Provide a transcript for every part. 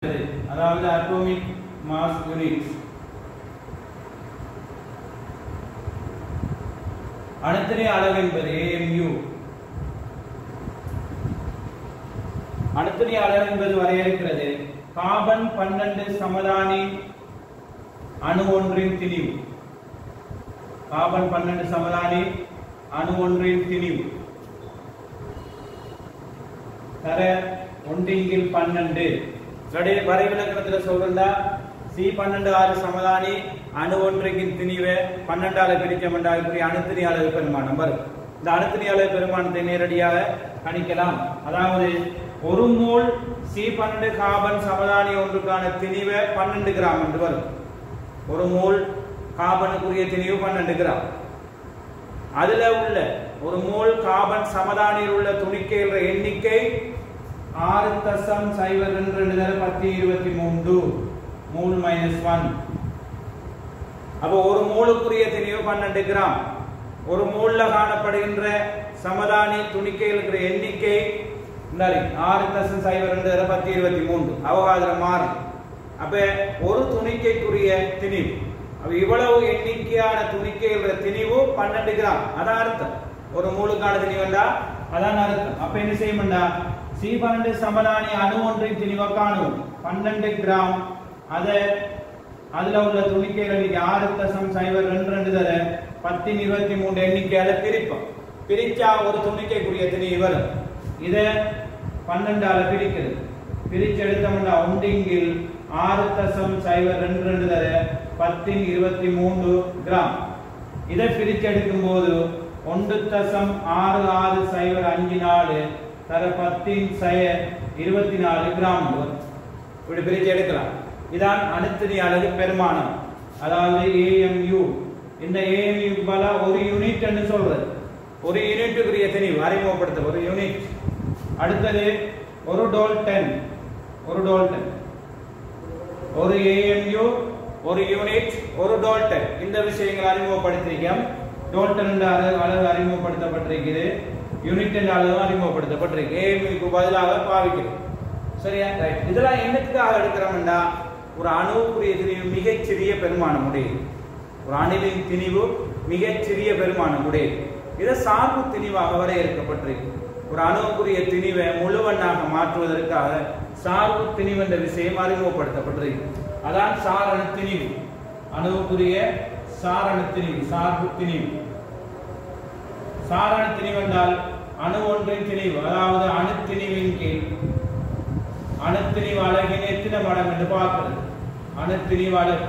அதாவது atomic mass unit அணுத்திணை அளவு என்பது AMU அணுத்திணை அளவு என்பது வரையறுக்கிறது கார்பன் பன்னெண்டு சமதானி அணு ஒன்றின் திணிவு கார்பன் பன்னெண்டு சமதானி அணு ஒன்றின் திணிவு தர ஒன்றிங்கில் பன்னெண்டு வரை- வரைவிலக்கணத்துல சொல்றா சி பன்னெண்டு ஆறு சமதானி அணு ஒன்றின் திணிவை பன்னெண்டால பிரிச்சமெண்டா இப்படி அணுத்திணி அளவு பெருமானம் வரும் இந்த அணுத்திணி அளவு பெருமானத்தை நேரடியாக கணிக்கலாம் அதாவது ஒரு மோல் சி பன்னெண்டு கார்பன் சமதானி ஒன்றுக்கான திணிவை பன்னெண்டு கிராம் என்று வரும் ஒரு மோல் கார்பனுக்குரிய திணிவு பன்னெண்டு கிராம் அதுல உள்ள ஒரு மோல் கார்பன் சமதானியில் உள்ள துணிக்கைகிற எண்ணிக்கை ஆறு தசம் சைபர் ரெண்டு ரெண்டு தர பத்து இருபத்தி மூன்று மூல் மைனஸ் ஒன் அப்போ ஒரு மூலுக்குரிய திணிவு பன்னெண்டு கிராம் ஒரு மூல்ல காணப்படுகின்ற சமதானி துணிக்கையில் இருக்கிற எண்ணிக்கை இந்தாரி, ஆறு தசம் சைபர் ரெண்டு தர பத்து இருபத்தி மூன்று அவகாதம் மாறும் அப்ப ஒரு துணிக்கைக்குரிய திணிவு அப்ப இவ்வளவு எண்ணிக்கையான துணிக்கைகள திணிவு பன்னெண்டு கிராம் அதான் அர்த்தம் ஒரு மூலுக்கான திணிவுண்டா அதான் அர்த்தம் அப்ப என்ன செய்யணும்டா சி பன்னெண்டு சமதானி அணு ஒன்றின் திணிவை காணுவோம் பன்னெண்டு கிராம் அத அதுல உள்ள துணிக்கைகள் இன்னைக்கு ஆறு தசம் சைபர் ரெண்டு ரெண்டு தர பத்தின் இருபத்தி மூணு எண்ணிக்கையால பிரிப்போம் பிரிச்சா ஒரு துணிக்கைக்குரிய திணிவு வரும் இத பன்னெண்டால பிரிக்கிறது பிரிச்சு எடுத்தோம்னா ஒன்றிங்கில் ஆறு தசம் சைபர் ரெண்டு ரெண்டு தர பத்தின் இருபத்தி மூன்று கிராம் இதை பிரிச்சு எடுக்கும் போது ஒன்று தசம் ஆறு ஆறு சைபர் அஞ்சு நாலு தர பத்தின் சய இருபத்தி நாலு கிராம் வரும் இப்படி பிரிச்சு எடுக்கலாம் இதான் அணுத்திணி அலகு பெருமானம் அதாவது ஏஎம்யூ இந்த ஏஎம்யூ பல ஒரு யூனிட் என்று சொல்றது ஒரு யூனிட்டுக்குரிய திணிவு அறிமுகப்படுத்த ஒரு யூனிட் அடுத்தது ஒரு டோல்டன் ஒரு டோல்டன் ஒரு ஏஎம்யூ ஒரு யூனிட் ஒரு டோல்டன் இந்த விஷயங்களை அறிமுகப்படுத்திருக்கோம் டோல்டன் என்ற அளவு அளவு அறிமுகப்படுத்தப்பட்டிருக்குது யூனிட் என்ற அளவு அறிமுகப்படுத்தப்பட்டிருக்கு ஏஎம்யூக்கு பதிலாக பாவிக்கிறோம் சரியா ரைட் இதெல்லாம் என்னத்துக்காக எடுக்கிறோம்டா ஒரு அணுவுக்குரிய திணிவு மிகச்சிறிய பெருமானம் உடையது ஒரு அணிலின் திணிவு மிகச்சிறிய பெருமானம் உடையது இதை சார்பு திணிவாக வரையறுக்கப்பட்டிருக்கு ஒரு அணுவுக்குரிய திணிவை முழுவண்ணாக மாற்றுவதற்காக சார்பு திணிவு என்ற விஷயம் அறிமுகப்படுத்தப்பட்டிருக்கு அதான் சாரண திணிவு அணுவுக்குரிய சாரண திணிவு சார்பு திணிவு சாரண திணிவு என்றால் அணு ஒன்றின் திணிவு அதாவது அணு திணிவின் கீழ் அணுத்திணிவு அழகின் எத்தனை மடம் என்று பார்க்கிறது அணுத்திணிவு அழகு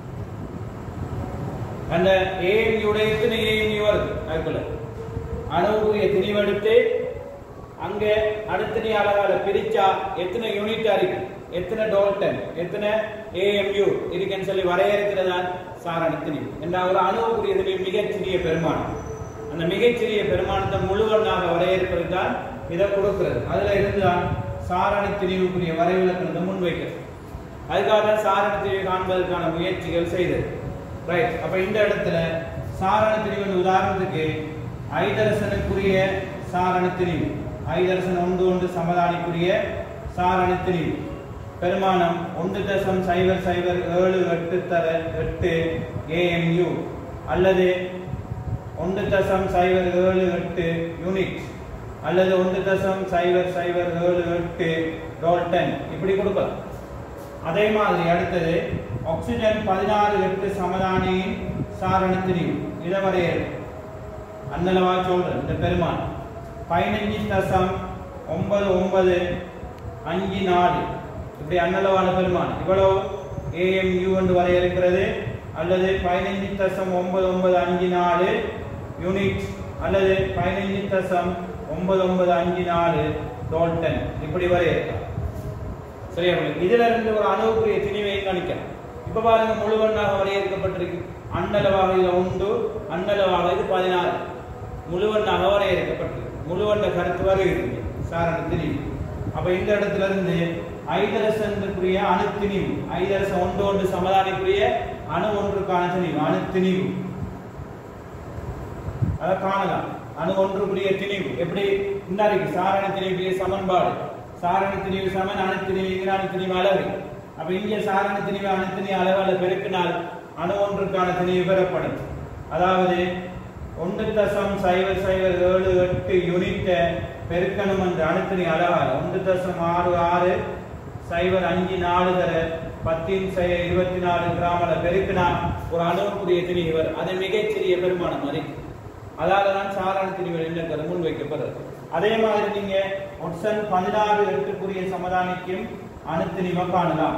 அந்த ஏஎம்யூடைய எத்தனை ஏஎம்யூ வருது அதுக்குள்ள அணுவுக்குரிய திணிவெடுத்து அங்க அணுத்திணி அழகால பிரிச்சா எத்தனை யூனிட் இருக்கு எத்தனை டோல்டன் எத்தனை ஏஎம்யூ இருக்குன்னு சொல்லி வரையறுக்கிறதான் சார் அணுத்திணி என்ற ஒரு அணுவுக்குரிய திணிவு மிகச்சிறிய பெருமானம் அந்த மிகச்சிறிய பெருமானத்தை முழுவண்ணாக வரையறுப்பது தான் இதை கொடுக்கிறது அதுல இருந்துதான் சாரண திணிவுக்குரிய வரைவிலக்கணத்தை முன்வைக்கிறது அதுக்காக தான் சாரண திணிவு காண்பதற்கான முயற்சிகள் செய்தது ரைட் அப்ப இந்த இடத்துல சாரண திணிவின் உதாரணத்துக்கு ஐதரசனுக்குரிய சாரண திணிவு ஐதரசன் ஒன்று ஒன்று சமதானிக்குரிய சாரண திணிவு பெருமானம் ஒன்று தசம் சைபர் சைபர் ஏழு எட்டு தர எட்டு ஏஎம்யூ அல்லது ஒன்று தசம் சைபர் ஏழு எட்டு யூனிட் அல்லது ஒன்று தசம் சைபர் சைபர் ஏழு எட்டு டால்டன் இப்படி கொடுக்கலாம் அதே மாதிரி அடுத்தது ஆக்சிஜன் பதினாறு எட்டு சமதானியின் சாரண திரிவு இதை வரையறு அன்னளவா சொல்றேன் இந்த பெருமான் பதினஞ்சு தசம் ஒன்பது ஒன்பது அஞ்சு நாலு இப்படி அன்னளவான பெருமான் இவ்வளவு ஏஎம்யூ என்று வரையறுக்கிறது அல்லது பதினஞ்சு தசம் ஒன்பது ஒன்பது அஞ்சு நாலு யூனிட் அல்லது பதினஞ்சு தசம் ஒன்பது ஒன்பது அஞ்சு நாலு டால்டன் இப்படி வரையறுக்கலாம் சரியா உங்களுக்கு? இதுல இருந்து ஒரு அணுவுக்குரிய திணிவை கணிக்கலாம் இப்ப பாருங்க முழுவண்ணாக வரையறுக்கப்பட்டிருக்கு அண்ணளவாக இதுல உண்டு அண்ணளவாக இது பதினாறு முழுவண்ணாக வரையறுக்கப்பட்டிருக்கு முழுவண்ண கருத்து வருகிறது சாரண திணிவு அப்ப இந்த இடத்துல இருந்து ஐதரசனுக்குரிய அணு திணிவு ஐதரசன் ஒன்று ஒன்று சமதானிக்குரிய அணு ஒன்றுக்கான திணிவு அணு திணிவு அதை காணலாம் அணு ஒன்றுக்குரிய திணிவு எப்படி இந்தாருக்கு சாரண திணிவுக்குரிய சமன்பாடு சாரண திணிவு சமன் அணுத்திணிவு அணுத்திணிவு அளவு அப்ப இங்கே சாரண திணிவு அணுத்திணி அளவால பெருக்கினால் அணு ஒன்றுக்கான திணிவு பெறப்படும் அதாவது ஒன்று தசம் சைவர் சைவர் ஏழு எட்டு யூனிட்ட பெருக்கணும் என்ற அணுத்திணி அளவால் ஒன்று தசம் ஆறு ஆறு சைவர் அஞ்சு நாலு தர பத்தின் சை இருபத்தி நாலு கிராமல பெருக்கினா ஒரு அணுவுக்குரிய திணிவு வரும் அது மிகச்சிறிய பெருமானம் மாதிரி அதால தான் சாரண திணிவு எண்ணக்கரு முன்வைக்கப்படுறது அதே மாதிரி நீங்க ஒட்சன் பதினாறு எட்டுக்குரிய சமதானிக்கும் அணுத்திணிவை காணலாம்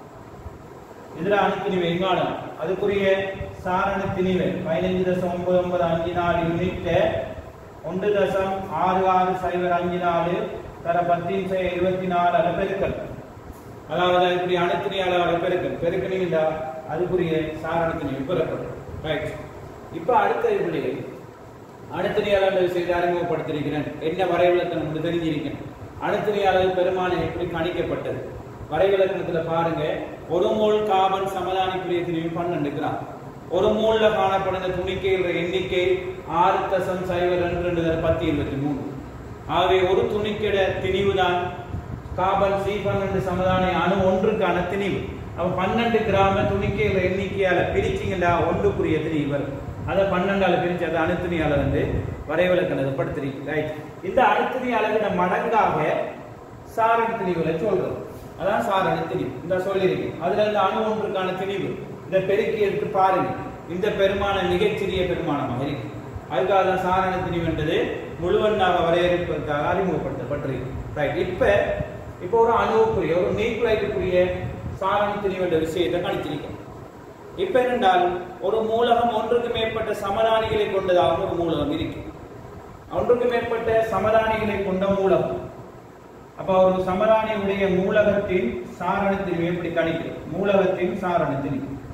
இதுல அணுத்திணிவை எங்காணும் அதுக்குரிய சாரண திணிவை பதினஞ்சு தசம் ஒன்பது ஒன்பது அஞ்சு நாலு யூனிட் ஒன்று தசம் ஆறு ஆறு சைபர் அஞ்சு நாலு தர பத்தின் சை இருபத்தி நாலு அளவு பெருக்கல் அதாவது அதுக்குரிய அணுத்திணி அளவு பெருக்கல் பெருக்கினீங்கன்னா அதுக்குரிய சாரண திணிவு பெறப்படும் ரைட் இப்ப அடுத்த இப்படி அணுத்திணியாளர் விஷயத்தை அறிமுகப்படுத்தியிருக்கிறேன் என்ன வரைவிலக்கணம் என்று தெரிஞ்சிருக்கேன் அணுத்திணியாளர் பெருமானை எப்படி கணிக்கப்பட்டது வரைவிலக்கணத்துல பாருங்க ஒரு மோல் காபன் சமதானிக்குரிய திணிவு பன்னெண்டு கிராம் ஒரு மூல்ல காணப்படுகிற துணிக்கைகள எண்ணிக்கை ஆறு தசம் சைவர் ரெண்டு ரெண்டு தர பத்து இருபத்தி மூணு ஆகவே ஒரு துணிக்கிட திணிவு தான் காபன் சி பன்னெண்டு சமதான அணு ஒன்றுக்கான திணிவு அப்ப பன்னெண்டு கிராம துணிக்கைகள எண்ணிக்கையால பிரிச்சிங்கன்னா ஒன்றுக்குரிய திணிவு வரும் அதை பன்னெண்டால பிரிச்சு அதை அணுத்திணியால வந்து வரைவிலக்கணத்தை படுத்திருக்கு ரைட் இந்த அணுத்திணி அளவிட மடங்காக சாரண திணிவுகளை சொல்றோம் அதான் சாரண திணிவு இந்த சொல்லியிருக்கு அதுல இருந்து அணு ஒன்றுக்கான திணிவு இந்த பெருக்கி எடுத்து பாருங்க இந்த பெருமானம் மிகச்சிறிய பெருமானமாக இருக்கு அதுக்காக தான் சாரண திணிவு என்றது முழுவண்ணாக வரையறுப்பதற்காக அறிமுகப்படுத்தப்பட்டிருக்கு ரைட் இப்ப இப்போ ஒரு அணுவுக்குரிய ஒரு நியூக்ளைடுக்குரிய சாரண திணிவு என்ற விஷயத்தை கணிச்சிருக்கோம் இப்ப என்னென்றால் ஒரு மூலகம் ஒன்றுக்கு மேற்பட்ட சமதானிகளை கொண்டதாக ஒரு மூலகம் இருக்கு ஒன்றுக்கு மேற்பட்ட சமதானிகளை கொண்ட மூலகம் அப்ப ஒரு சமதானியுடைய மூலகத்தின் சாரணத்தின் எப்படி கணிக்கிறது மூலகத்தின் சாரணத்தின்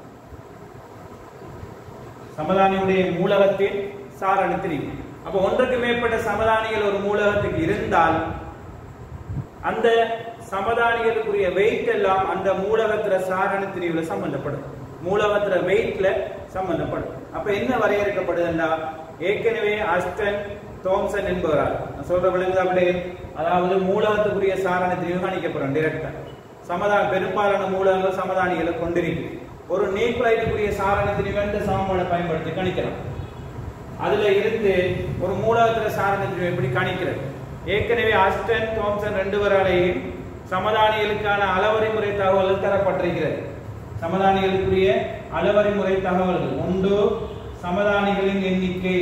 சமதானியுடைய மூலகத்தின் சாரணத்தின் அப்ப ஒன்றுக்கு மேற்பட்ட சமதானிகள் ஒரு மூலகத்துக்கு இருந்தால் அந்த சமதானிகளுக்குரிய வெயிட் எல்லாம் அந்த மூலகத்துல சாரண திரிவுல சம்பந்தப்படும் மூலகத்துல வெயிட்ல சம்பந்தப்படும் அப்ப என்ன வரையறுக்கப்படுதுன்னா ஏற்கனவே அஸ்டன் தோம்சன் என்பவரால் நான் சொல்ற விளங்குது அப்படியே அதாவது மூலகத்துக்குரிய சாரண திரிவு கணிக்கப்படும் டிரெக்டா சமதா பெரும்பாலான மூலகங்கள் சமதானிகளை கொண்டிருக்கு ஒரு நியூக்ளைடுக்குரிய சாரண திரிவு எந்த சமமான பயன்படுத்தி கணிக்கலாம் அதுல இருந்து ஒரு மூலகத்துல சாரண திரிவு எப்படி கணிக்கிறது ஏற்கனவே அஸ்டன் தோம்சன் ரெண்டு வராலையும் சமதானிகளுக்கான அளவறிமுறை தகவல்கள் தரப்பட்டிருக்கிறது சமதானிகளுக்குரிய அளவறிமுறை தகவல்கள் ஒன்று சமதானிகளின் எண்ணிக்கை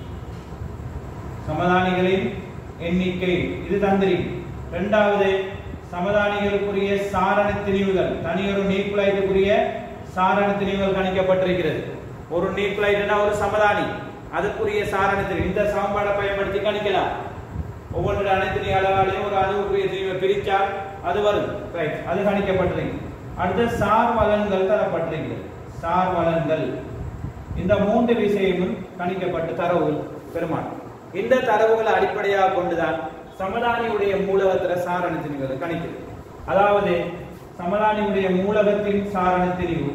சமதானிகளின் எண்ணிக்கை இது தந்திரி இரண்டாவது சமதானிகளுக்குரிய சாரண திணிவுகள் தனியொரு நியூக்ளைடுக்குரிய சாரண திணிவுகள் கணிக்கப்பட்டிருக்கிறது ஒரு நியூக்ளைடுனா ஒரு சமதானி அதுக்குரிய சாரண திணிவு இந்த சமன்பாடை பயன்படுத்தி கணிக்கலாம் ஒவ்வொரு அனைத்து அளவாலையும் ஒரு அளவுக்குரிய திணிவை பிரிச்சால் அது வரும் ரைட் அது கணிக்கப்பட்டிருக்கு அடுத்து சார் வளன்கள் தரப்பட்டிருக்கிறது சார் வளன்கள் இந்த மூன்று விஷயமும் கணிக்கப்பட்ட தரவுகள் பெருமாள் இந்த தரவுகளை அடிப்படையாக கொண்டுதான் சமதானியுடைய மூலகத்துல சாரண திணிவுகளை கணிக்கிறது அதாவது சமதானியுடைய மூலகத்தின் சாரண திரிவு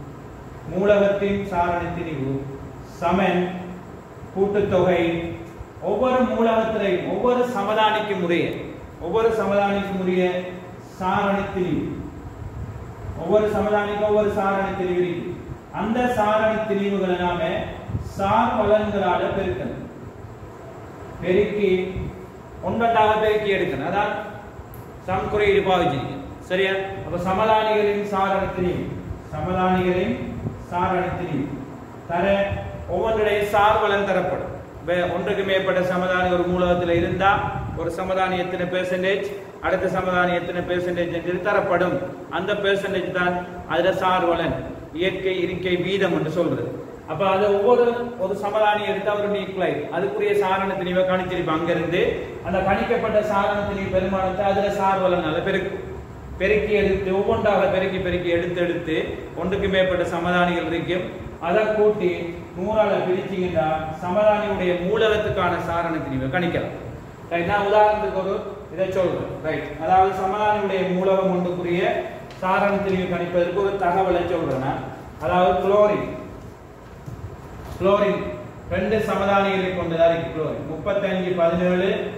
மூலகத்தின் சாரண திரிவு சமன் கூட்டுத்தொகை ஒவ்வொரு மூலகத்திலையும் ஒவ்வொரு சமதானிக்கும் உரிய ஒவ்வொரு சமதானிக்கும் உரிய சாரண திரிவு ஒவ்வொரு சமதானிக்கும் ஒவ்வொரு சாரண திரிவு இருக்கு அந்த சாரண திரிவுகளை நாம சார் பலன்களால பெருக்கணும் பெருக்கி ஒன்றொன்றாக பெருக்கி எடுக்கணும் அதான் சம் குறியீடு பாவிச்சிருக்கேன் சரியா அப்ப சமதானிகளின் சாரண திரிவு சமதானிகளின் சாரண திரிவு தர ஒவ்வொன்றுடைய சார் பலன் தரப்படும் வே- ஒன்றுக்கு மேற்பட்ட சமதானி ஒரு மூலகத்தில் இருந்தா ஒரு சமதானி எத்தனை பெர்சன்டேஜ் அடுத்த சமதானி எத்தனை பெர்சன்டேஜ் என்று தரப்படும் அந்த பெர்சன்டேஜ் தான் அதுல சார்வலன் இயற்கை இருக்கை வீதம் என்று சொல்றது அப்ப அது ஒவ்வொரு ஒரு சமதானி எடுத்தா ஒரு நியூக்ளைட் அதுக்குரிய சாரண திணிவை கணிச்சிருப்போம் அங்கிருந்து அந்த கணிக்கப்பட்ட சாரண திணிவு பெருமானத்தை அதுல சார்வலனால பெருக்கும் பெருக்கி எடுத்து ஒவ்வொன்றாக பெருக்கி பெருக்கி எடுத்து எடுத்து ஒன்றுக்கு மேற்பட்ட சமதானிகள் இருக்கும் அதை கூட்டி நூறால பிரிச்சீங்கன்னா சமதானியுடைய மூலகத்துக்கான சாரண திணிவை கணிக்கலாம் ரைட் நான் உதாரணத்துக்கு ஒரு இதை சொல்றேன் ரைட் அதாவது சமதானியுடைய மூலகம் ஒன்றுக்குரிய சாரண திணிவு கணிப்பதற்கு ஒரு தகவலை சொல்றேன் நான். அதாவது குளோரின் குளோரின் ரெண்டு சமதானிகளை கொண்டதா இருக்கு குளோரின் முப்பத்தஞ்சு பதினேழு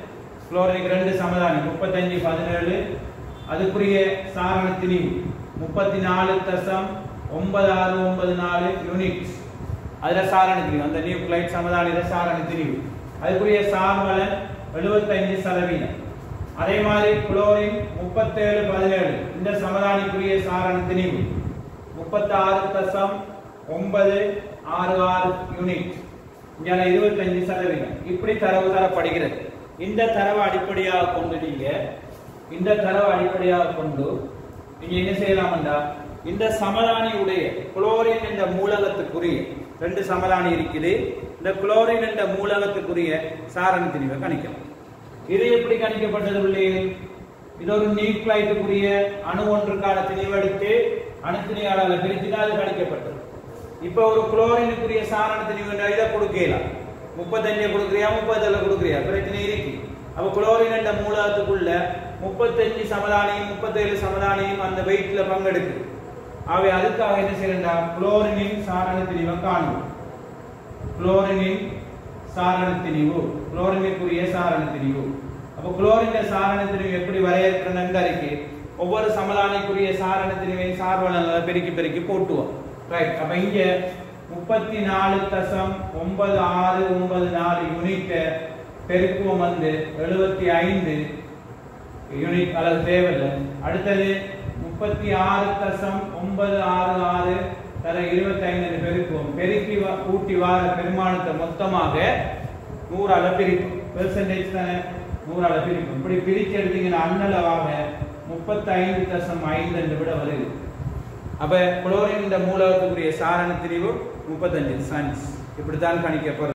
குளோரினுக்கு ரெண்டு சமதானி முப்பத்தஞ்சு பதினேழு அதுக்குரிய சாரண திணிவு முப்பத்தி நாலு தசம் ஒன்பது ஆறு ஒன்பது நாலு யூனிட்ஸ் அதுல சாரண திணிவு அந்த நியூக்ளைட் சமதானியில சாரண திணிவு அதுக்குரிய சார்பலன் எழுபத்தஞ்சு சதவீதம் அதே மாதிரி குளோரின் முப்பத்தேழு பதினேழு இந்த சமதானிக்குரிய சாரண திணிவு முப்பத்தாறு தசம் ஒன்பது ஆறு ஆறு யூனிட் இங்கே இருபத்தஞ்சு சதவீதம் இப்படி தரவு தரப்படுகிறது இந்த தரவை அடிப்படையாக கொண்டு நீங்க இந்த தரவை அடிப்படையாக கொண்டு நீங்க என்ன செய்யலாம்டா இந்த சமதானியுடைய குளோரின் என்ற மூலகத்துக்குரிய ரெண்டு சமதானி இருக்குது இந்த குளோரின் என்ற மூலகத்துக்குரிய சாரண திணிவை கணிக்கலாம் இது எப்படி கணிக்கப்பட்டது பிள்ளைகள் இது ஒரு நியூக்ளைட்டுக்குரிய அணு ஒன்றுக்கான திணிவெடுத்து அணுத்திணியாளர்களை பிரித்து தான் அது கணிக்கப்பட்டது இப்ப ஒரு குளோரினுக்குரிய சாரண திணிவு இதை கொடுக்கலாம் முப்பத்தஞ்சு கொடுக்குறியா முப்பத்தேழு கொடுக்குறியா பிரச்சனை இருக்கு அப்ப குளோரின் என்ற மூலகத்துக்குள்ள முப்பத்தஞ்சு சமதானியும் முப்பத்தேழு சமதானியும் அந்த வெயிட்ல பங்கெடுக்குது அவை அதுக்காக என்ன செய்யறா குளோரினின் சாரண திணிவை காணும் குளோரினின் சாரண திணிவு குளோரினுக்குரிய சாரண திணிவு அப்ப குளோரின் சாரண திணிவு எப்படி வரையறுக்கணும்னு இருக்கு ஒவ்வொரு சமதானிக்குரிய சாரண திணிவையும் சார்வலங்களை பெருக்கி பெருக்கி போட்டுவோம் ரைட் அப்ப இங்க முப்பத்தி நாலு தசம் ஒன்பது ஆறு ஒன்பது நாலு யூனிட் பெருக்குவம் வந்து எழுபத்தி ஐந்து யூனிட் அளவு தேவையில்லை அடுத்தது முப்பத்தி ஆறு தசம் ஒன்பது ஆறு ஆறு தர இருபத்தி ஐந்து பெருக்குவோம் பெருக்கி வா- கூட்டி வார பெருமானத்தை மொத்தமாக நூறால பிரிக்கும் பெர்சன்டேஜ் தானே நூறால பிரிக்கும் இப்படி பிரிச்சு எடுத்தீங்கன்னா அன்னளவாக முப்பத்தி ஐந்து தசம் ஐந்து என்று விட வருது அப்ப குளோரின் இந்த மூலகத்துக்குரிய சாரண திரிவு முப்பத்தஞ்சு சன்ஸ் இப்படித்தான் கணிக்கப்படுறது